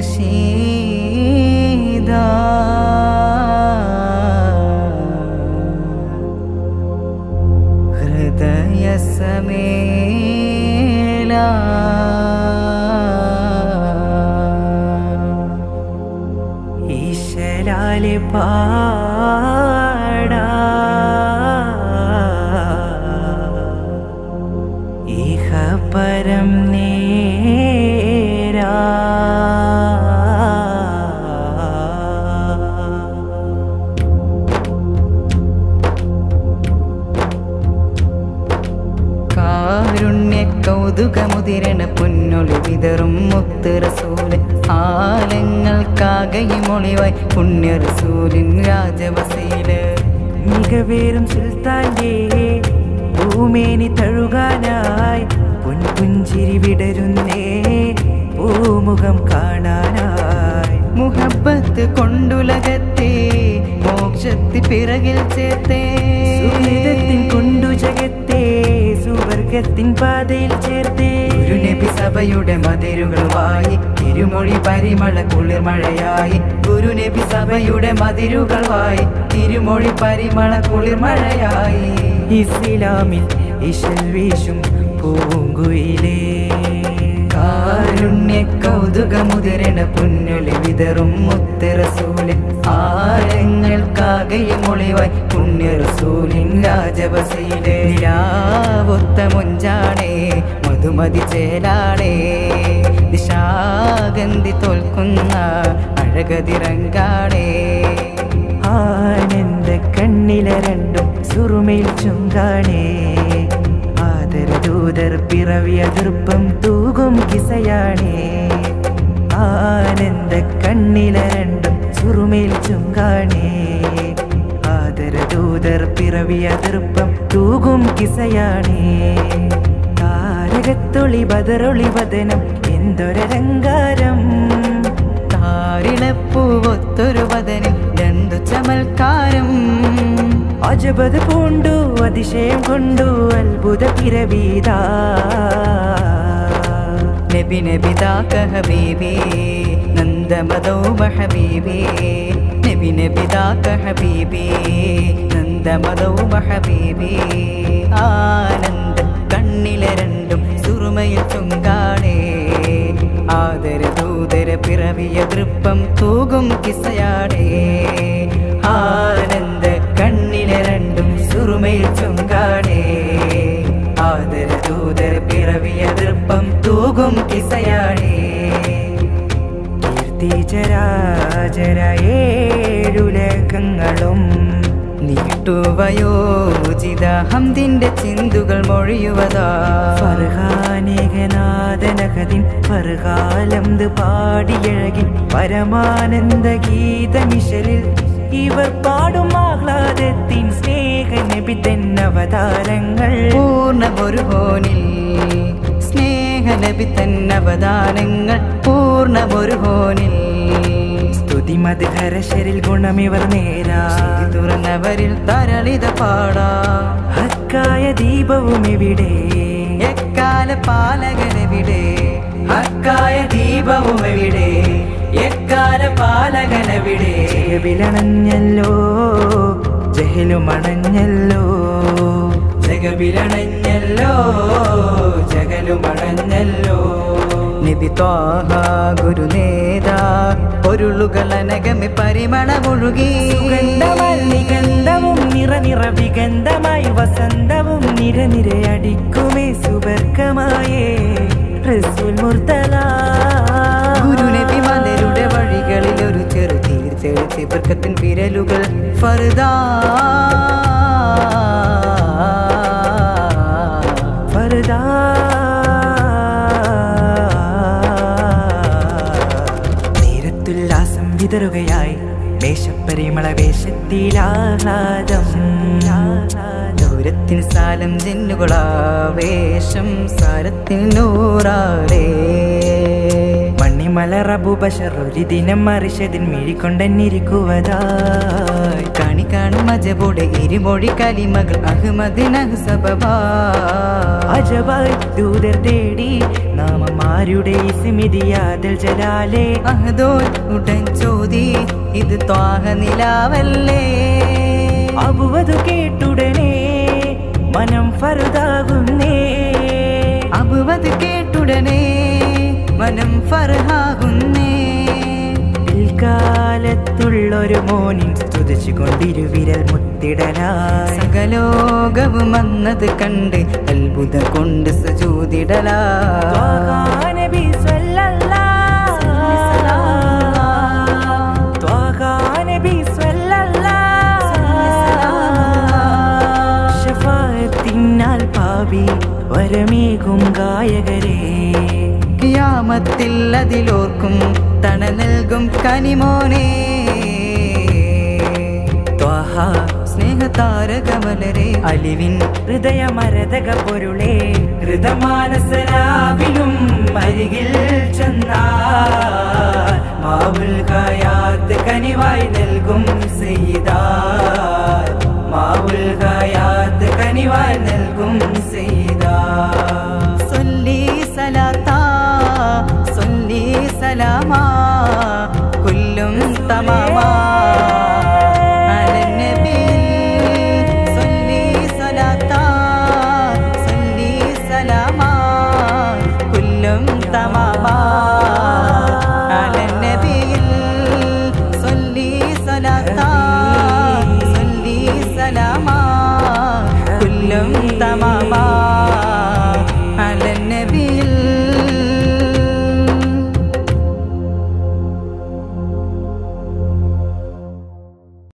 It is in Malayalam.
നശീദാ ഹൃദയ സമേല ഈശ്വരാലെ പാടാ ഇഹ പരം നേരാ കാരുണ്യ കൗതുകമുതിരണ പൊന്നൊളി വിതറും മുത്ത് റസൂല് ആലങ്ങൾക്കാകയും ഒളിവായി പുണ്യ റസൂലിൻ രാജവസീല് മികവേറും സുൽത്താന്റെ ഭൂമേനി തഴുകാനായി പൊൻപുഞ്ചിരി വിടരുന്നേ പൂമുഖം കാണാനായി മുഹബത്ത് കൊണ്ടുലകത്തെ മോക്ഷത്തി പിറകിൽ ചേർത്തേ സുഹൃതത്തിൻ കൊണ്ടു ജഗത്തെ സുവർഗത്തിൻ പാതയിൽ ചേർത്തേ ഗുരുനബി സഭയുടെ മതിരുകളുമായി തിരുമൊഴി പരിമള കുളിർമഴയായി ഗുരുനബി സഭയുടെ മതിരുകളായി തിരുമൊഴി പരിമള കുളിർമഴയായി ഇസ്ലാമിൽ ഇശൽ വീശും പൂങ്കുയിലേ കാരുണ്യ കൗതുകമുതിരണ പുന്നൊലി വിതറും മുത്തറസൂല് ആഴങ്ങൾക്കാകയും ഒളിവായി പുണ്യറസൂലിൻ രാജവസീല് നിലാവൊത്ത മുഞ്ചാണേ മധുമതി ചേലാണേ ദിശാഗന്ധി തോൽക്കുന്ന അഴകതിരങ്കാണേ ആനന്ദ കണ്ണിലെ രണ്ടും സുറുമയിൽ ചുങ്കാണേ ആദരദൂതർ പിറവിയ ദുർപ്പം തൂകും കിസയാണേ ആനന്ദ കണ്ണിലെ രണ്ടും സുറുമയിൽ ചുങ്കാണേ ആദരദൂതർ പിറവിയ ദുർപ്പം തൂകും കിസയാണേ താരകത്തൊളി ബദറൊളി വദനം എന്തൊരലങ്കാരം താരിളപ്പൂവൊത്തൊരു വദനിൽ രണ്ടു ചമൽക്കാരം അജബത് പൂണ്ടു അതിശയം കൊണ്ടു അത്ഭുത പിറവീതാ നബി നബി ദാക ഹബീബി നന്ദമദൗബ ഹബീബി നബി നബി ദാക ഹബീബി നന്ദമദൗബ ഹബീബി ആനന്ദ കണ്ണിലെ രണ്ടും സുറുമയിൽ ചുങ്കാണേ ആദര ദൂതര പിറവിയ തൃപ്പം തൂകും കിസയാടേ ആനന്ദ കണ്ണിലെ രണ്ടും സുറുമയിൽ ചുങ്കാണേ ആദര ദൂതര പിറവിയ തൃപ്പം തൂകും കിസയാടേ കീർത്തി ചരാചര ഏഴുലകങ്ങളും നീട്ടുവയോജിത ഹംദിന്റെ ചിന്തുകൾ മൊഴിയുവതാ ഫർഹാനേകനാഥനകതിൻ ഫർഹാലംത് പാടിയഴകിൻ പരമാനന്ദ ഗീതമിശലിൽ ഇവർ പാടും ആഹ്ലാദത്തിൻ സ്നേഹ നബിതൻ അവതാരങ്ങൾ പൂർണ്ണ ഒരുഹോനിൽ സ്നേഹനബി തന്നവദാനങ്ങൾ പൂർണ്ണ ഒരുഹോനിൽ സ്തുതി മധുഹരശരിൽ ഗുണമിവർ നേരാ തുറന്നവരിൽ തരളിത പാടാ ഹക്കായ ദീപവും ഇവിടെ എക്കാല പാലകനെവിടെ ഹക്കായ ദീപവും എവിടെ എക്കാല പാലകനെവിടെ ജഗവിലണഞ്ഞല്ലോ ജഹലുമണഞ്ഞല്ലോ ജഗവിലണഞ്ഞല്ലോ ജഗലുമണഞ്ഞല്ലോ നബി ത്വാഹ ഗുരുനേതാ പൊരുളുകൾ അനഗമി പരിമളമൊഴുകി സുഗന്ധമല്ലിഗന്ധവും നിറ നിറ വിഗന്ധമായി വസന്തവും നിരനിരയടിക്കുമേ സുവർഗമായേ റസൂൽ മുർത്തല ഗുരുനബി മലരുടെ വഴികളിൽ ഒരു ചെറു തീർച്ചെടുത്ത് ബർക്കത്തിൻ വിരലുകൾ ഫർദാ ഫർദാ നേരത്തുല്ലാസം വിതറുകയായി വേഷപ്പരിമള വേഷത്തിലാഹ്ലാദം ദൂരത്തിന് സാലം ജന്നുകളാവേശം സാരത്തിന് നൂറാടേ മണിമലറബു ബഷറൊരു ദിനം മറിച്ചതിൻ മിഴിക്കൊണ്ടെന്നിരിക്കുവതായി കണി കാണും മജബോടെ ഇരുമൊഴി കലിമകൾ അഹ്മദ് നഹ്സബബാ അജബായി ദൂതർ തേടി നാമമാരുടെ സ്മിതിയാതൽ ജലാലേ അഹദോൻ ഉടൻ ചോദി ഇത് ത്വാഹ നിലാവല്ലേ അബുവതു കേട്ടുടനെ മനം ഫറുതാകുന്നേ അബുവത് കേട്ടുടനെ മനം ഫർഹാകുന്നേ പിൽക്കാലത്തുള്ളൊരു മോനിൻ സ്തുതിച്ചു കൊണ്ടിരുവിരൽ മുത്തിടലായി സകലോകവും വന്നത് കണ്ട് അത്ഭുതം കൊണ്ട് സുജൂതിടലാ ത്വാഹാ നബി സ്വല്ലല്ലാഹ്. ത്വാഹാ നബി സ്വല്ലല്ലാഹ്. ശഫാഅത്തിനാൽ പാപി വരമേകും ഗായകരേ കിയാമത്തിൽ അതിലോർക്കും തണ നൽകും കനിമോനെ ത്വാഹ സ്നേഹതാരകമലരെ അലിവിൻ ഹൃദയമരതക പൊരുളേ ഹൃദമാനസരാവിലും അരികിൽ ചെന്നാൽ മാവുൽ ഗായാത്ത് കനിവായി നൽകും സെയ്താ മാവുൽ ഗായാത്ത് കനിവായി നൽകും സെയ്താ സൊല്ലി സലാത്താ സൊല്ലി സലാമാ കുല്ലും തമാമാ അലനബി സൊല്ലി സലാത്താ സൊല്ലി സലാമാ കുല്ലും തമാമാ അലനബി സൊല്ലി സലാത്താ സൊല്ലി സലാമാ കുല്ലും തമാമാ